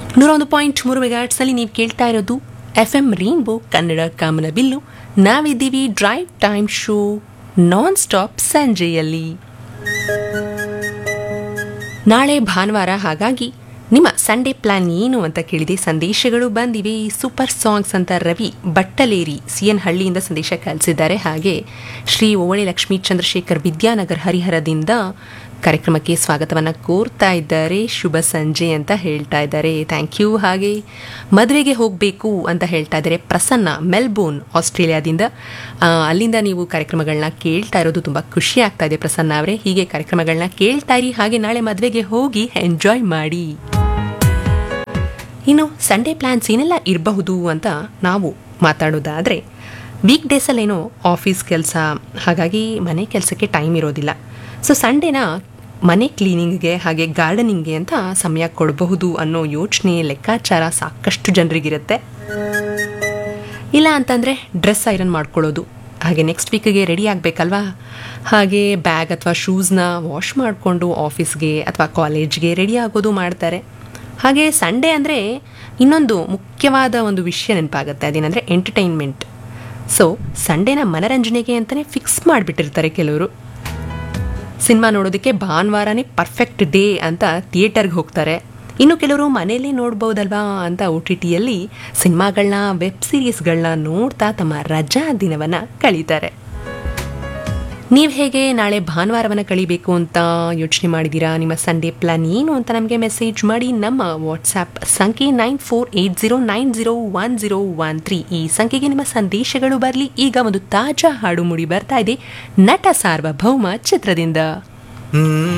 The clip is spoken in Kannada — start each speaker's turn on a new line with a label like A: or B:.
A: ನೂರ ಒಂದು ಪಾಯಿಂಟ್ ಮೂರು ಮೆಗಾಟ್ಸಲ್ಲಿ ನೀವು ಕೇಳ್ತಾ ಇರೋದು ಎಫ್ ಎಂ ರೈನ್ಬೋ ಕನ್ನಡ ಕಾಮನ ಬಿಲ್ಲು ನಾವಿದ್ದೀವಿ drive time show non stop ಸಂಜೆಯಲ್ಲಿ ನಾಳೆ ಭಾನುವಾರ ಹಾಗಾಗಿ ನಿಮ್ಮ ಸಂಡೇ ಪ್ಲಾನ್ ಏನು ಅಂತ ಕೇಳಿದೆ ಸಂದೇಶಗಳು ಬಂದಿವೆ ಸೂಪರ್ ಸಾಂಗ್ಸ್ ಅಂತ ರವಿ ಬಟ್ಟಲೇರಿ ಸಿ ಎನ್ ಹಳ್ಳಿಯಿಂದ ಸಂದೇಶ ಕಳಿಸಿದ್ದಾರೆ ಹಾಗೆ ಶ್ರೀ ಓವಳಿ ಲಕ್ಷ್ಮೀ ಚಂದ್ರಶೇಖರ್ ವಿದ್ಯಾನಗರ್ ಹರಿಹರದಿಂದ ಕಾರ್ಯಕ್ರಮಕ್ಕೆ ಸ್ವಾಗತವನ್ನು ಕೋರ್ತಾ ಇದ್ದಾರೆ ಶುಭ ಸಂಜೆ ಅಂತ ಹೇಳ್ತಾ ಇದ್ದಾರೆ ಥ್ಯಾಂಕ್ ಯು ಹಾಗೆ ಮದುವೆಗೆ ಹೋಗಬೇಕು ಅಂತ ಹೇಳ್ತಾ ಇದ್ದಾರೆ ಪ್ರಸನ್ನ ಮೆಲ್ಬೋರ್ನ್ ಆಸ್ಟ್ರೇಲಿಯಾದಿಂದ ಆ, ಅಲ್ಲಿಂದ ನೀವು ಕಾರ್ಯಕ್ರಮಗಳನ್ನ ಕೇಳ್ತಾ ಇರೋದು ತುಂಬ ಖುಷಿ ಆಗ್ತಾ ಇದೆ ಪ್ರಸನ್ನ ಅವರೇ ಹೀಗೆ ಕಾರ್ಯಕ್ರಮಗಳನ್ನ ಕೇಳ್ತಾ ಇರಿ ಹಾಗೆ ನಾಳೆ ಮದುವೆಗೆ ಹೋಗಿ ಎಂಜಾಯ್ ಮಾಡಿ ಇನ್ನು ಸಂಡೇ ಪ್ಲ್ಯಾನ್ಸ್ ಏನೆಲ್ಲ ಇರಬಹುದು ಅಂತ ನಾವು ಮಾತಾಡೋದಾದರೆ ವೀಕ್ ಡೇಸಲ್ಲೇನೋ ಆಫೀಸ್ ಕೆಲಸ ಹಾಗಾಗಿ ಮನೆ ಕೆಲಸಕ್ಕೆ ಟೈಮ್ ಇರೋದಿಲ್ಲ ಸೊ ಸಂಡೇನ ಮನೆ ಕ್ಲೀನಿಂಗ್ಗೆ ಹಾಗೆ ಗಾರ್ಡನಿಂಗ್ಗೆ ಅಂತ ಸಮಯ ಕೊಡಬಹುದು ಅನ್ನೋ ಯೋಚನೆ ಲೆಕ್ಕಾಚಾರ ಸಾಕಷ್ಟು ಜನರಿಗಿರುತ್ತೆ ಇಲ್ಲ ಅಂತಂದರೆ ಡ್ರೆಸ್ ಐರನ್ ಮಾಡ್ಕೊಳ್ಳೋದು ಹಾಗೆ ನೆಕ್ಸ್ಟ್ ವೀಕ್ಗೆ ರೆಡಿ ಆಗಬೇಕಲ್ವಾ ಹಾಗೆ ಬ್ಯಾಗ್ ಅಥವಾ ಶೂಸ್ನ ವಾಶ್ ಮಾಡಿಕೊಂಡು ಆಫೀಸ್ಗೆ ಅಥವಾ ಕಾಲೇಜ್ಗೆ ರೆಡಿ ಆಗೋದು ಮಾಡ್ತಾರೆ ಹಾಗೆ ಸಂಡೇ ಅಂದರೆ ಇನ್ನೊಂದು ಮುಖ್ಯವಾದ ಒಂದು ವಿಷಯ ನೆನಪಾಗುತ್ತೆ ಅದೇನೆಂದರೆ ಎಂಟರ್ಟೈನ್ಮೆಂಟ್ ಸೊ ಸಂಡೇನ ಮನರಂಜನೆಗೆ ಅಂತಲೇ ಫಿಕ್ಸ್ ಮಾಡಿಬಿಟ್ಟಿರ್ತಾರೆ ಕೆಲವರು ಸಿನಿಮಾ ನೋಡೋದಕ್ಕೆ ಭಾನುವಾರನೇ ಪರ್ಫೆಕ್ಟ್ ಡೇ ಅಂತ ಥಿಯೇಟರ್ಗೆ ಹೋಗ್ತಾರೆ ಇನ್ನು ಕೆಲವರು ಮನೆಯಲ್ಲೇ ನೋಡ್ಬೋದಲ್ವಾ ಅಂತ ಒ ಟಿ ಟಿಯಲ್ಲಿ ಸಿನಿಮಾಗಳನ್ನ ವೆಬ್ ಸೀರೀಸ್ಗಳನ್ನ ನೋಡ್ತಾ ತಮ್ಮ ರಜಾ ದಿನವನ್ನು ಕಳೀತಾರೆ ನೀವು ಹೇಗೆ ನಾಳೆ ಭಾನುವಾರವನ್ನು ಕಳಿಬೇಕು ಅಂತ ಯೋಚನೆ ಮಾಡಿದ್ದೀರಾ ನಿಮ್ಮ ಸಂಡೇ ಪ್ಲಾನ್ ಏನು ಅಂತ ನಮಗೆ ಮೆಸೇಜ್ ಮಾಡಿ ನಮ್ಮ ವಾಟ್ಸ್ಆ್ಯಪ್ ಸಂಖ್ಯೆ nine four eight zero nine zero one zero one three ಈ ಸಂಖ್ಯೆಗೆ ನಿಮ್ಮ ಸಂದೇಶಗಳು ಬರಲಿ ಈಗ ಒಂದು ತಾಜಾ ಹಾಡು ಮೂಡಿ ಬರ್ತಾ ಇದೆ ನಟ ಸಾರ್ವಭೌಮ ಚಿತ್ರದಿಂದ
B: ಹ್ಮ್